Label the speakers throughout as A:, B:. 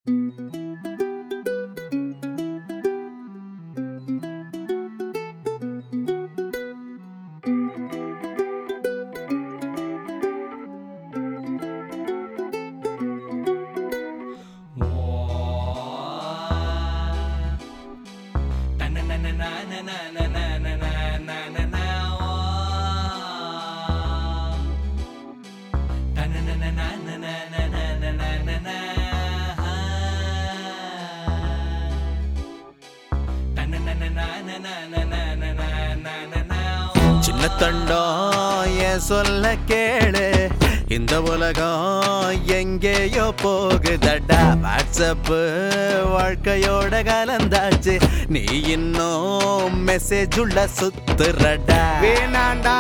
A: சின்ன தண்டம் என் சொல்ல கேளு இந்த உலகம் எங்கேயோ போகுதடா வாட்ஸ்அப் வாழ்க்கையோட கலந்தாச்சு நீ இன்னும் மெசேஜ் உள்ள சுத்துறடா
B: வேணாண்டா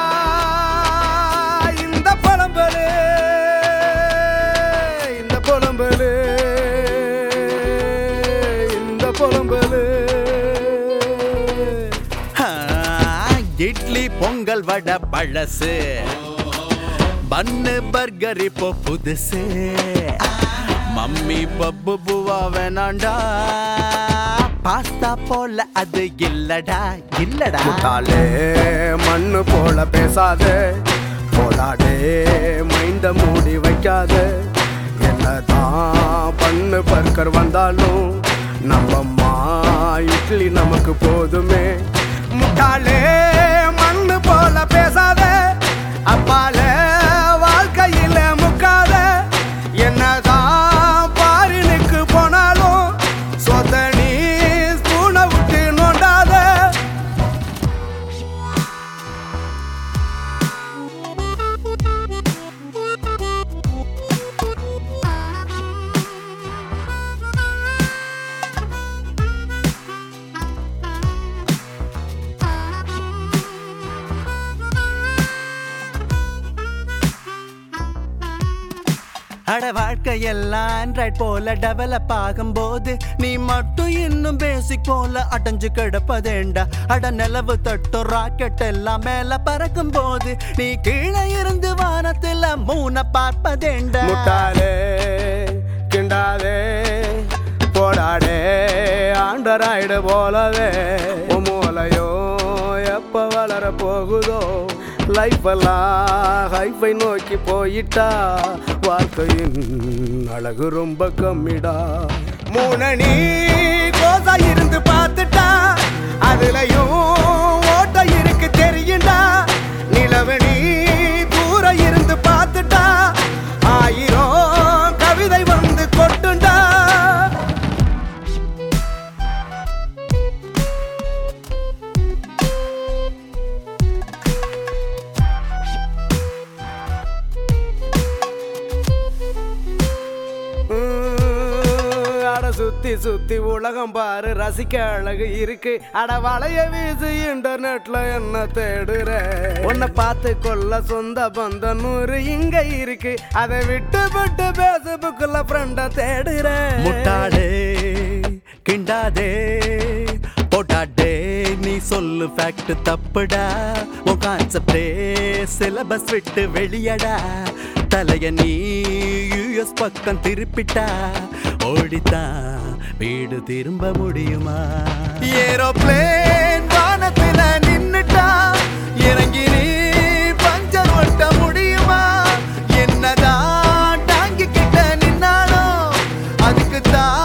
B: இந்த புலம்பலு இந்த புலம்பலு இந்த புலம்பலு
A: ஆ, இட்லி பொங்கல் வடை பழசு பன்னு பர்கர் இப்போ புதுசு மம்மி பப்பு பூவா வேணாண்டா பாஸ்தா போல அது இல்லடா இல்லடா
B: முட்டாளே மண்ணு போல பேசாத போடாடே மைந்த மூடி வைக்காத என்னதான் பண்ணு பர்க்கர் வந்தாலும் நம்மம்மா இட்லி நமக்கு போதுமே முட்டாளே மண்ணு போல பேசாத அப்பால வாழ்க்கையில முக்காத என்னதான் பாரினுக்கு போனாலும் சொத்த நீ ஸ்பூனை விட்டு நோண்டாத
A: அட வாழ்க்கையெல்லாம் ஆண்ட்ராய்ட் போல டெவலப் ஆகும்போது நீ மட்டும் இன்னும் பேசிக் போல அடைஞ்சு கிடப்பதேண்டா அட நிலவு தட்டும் ராக்கெட் எல்லாம் மேல பறக்கும் போது நீ கீழே இருந்து வானத்துல மூண பார்ப்பதேண்டா
B: முட்டாளே கிண்டாதே போடாடே ஆண்டராய்டு போலவே உன் மூளையோ எப்ப வளர போகுதோ லைஃப் எல்லாம் ஹைஃபை நோக்கி போயிட்டா வாழ்க்கையின் அழகு ரொம்ப கம்மிடா மூணனி கோசா இருந்து பார்த்துட்டா அதுலயும் ஓட்ட இருக்கு தெரியுண்டா நிலவனி தூர இருந்து பார்த்துட்டா ஆயிரம் கவிதை வந்து கொட்டுண்டா உம், அட சுத்தி சுத்தி உலகம் பாரு ரசிக்க அழகு இருக்கு அட வளைய வீசு இன்டர்நெட்ல என்ன தேடுற உன்னை பார்த்து கொள்ள சொந்த பந்த நூறு இங்க இருக்கு அதை விட்டு விட்டு பேஸ்புக்ல ஃப்ரெண்ட தேடுற
A: முட்டாளே கிண்டாதே போட்டாடே நீ சொல்லு ஃபேக்ட் தப்புடா உன் கான்செப்டே சிலபஸ் விட்டு வெளியடா தலைய நீ யூஎஸ் பக்கம் திருப்பிட்டா ஓடித்தான் வீடு திரும்ப முடியுமா ஏரோப்ளேன் வானத்துல நின்னுட்டா இறங்கி நீ பஞ்சர் ஒட்ட முடியுமா என்னதான் டாங்கி கிட்ட நின்னாலும் அதுக்கு தான்